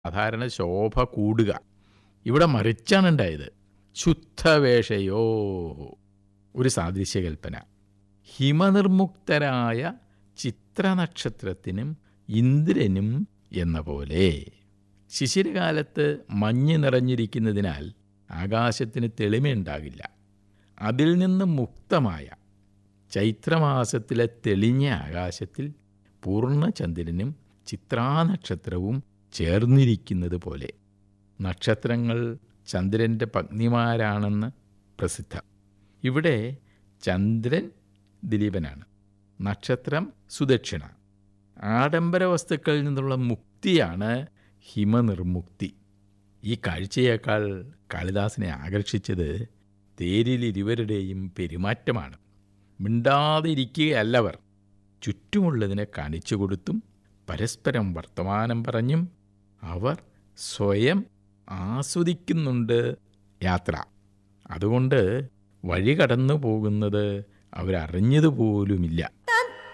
സാധാരണ ശോഭ കൂടുക ഇവിടെ മറിച്ചാണ് ഉണ്ടായത് ശുദ്ധവേഷയോ ഒരു സാദൃശ്യകൽപ്പന ഹിമനിർമുക്തരായ ചിത്രനക്ഷത്രത്തിനും ഇന്ദ്രനും എന്ന പോലെ ശിശിരകാലത്ത് മഞ്ഞ് നിറഞ്ഞിരിക്കുന്നതിനാൽ ആകാശത്തിന് തെളിമയുണ്ടാകില്ല അതിൽ നിന്ന് മുക്തമായ ചൈത്രമാസത്തിലെ തെളിഞ്ഞ ആകാശത്തിൽ പൂർണ്ണചന്ദ്രനും ചിത്രാനക്ഷത്രവും ചേർന്നിരിക്കുന്നത് പോലെ നക്ഷത്രങ്ങൾ ചന്ദ്രൻ്റെ പത്നിമാരാണെന്ന് പ്രസിദ്ധം ഇവിടെ ചന്ദ്രൻ ദിലീപനാണ് നക്ഷത്രം സുദക്ഷിണ ആഡംബര വസ്തുക്കളിൽ നിന്നുള്ള മുക്തിയാണ് ഹിമനിർമുക്തി ഈ കാഴ്ചയേക്കാൾ കാളിദാസിനെ ആകർഷിച്ചത് തേരിൽ ഇരുവരുടെയും പെരുമാറ്റമാണ് മിണ്ടാതിരിക്കുകയല്ലവർ ചുറ്റുമുള്ളതിനെ കാണിച്ചു കൊടുത്തും പരസ്പരം വർത്തമാനം പറഞ്ഞും അവർ സ്വയം ആസ്വദിക്കുന്നുണ്ട് യാത്ര അതുകൊണ്ട് വഴി കടന്നു പോകുന്നത് അവരറിഞ്ഞതുപോലുമില്ല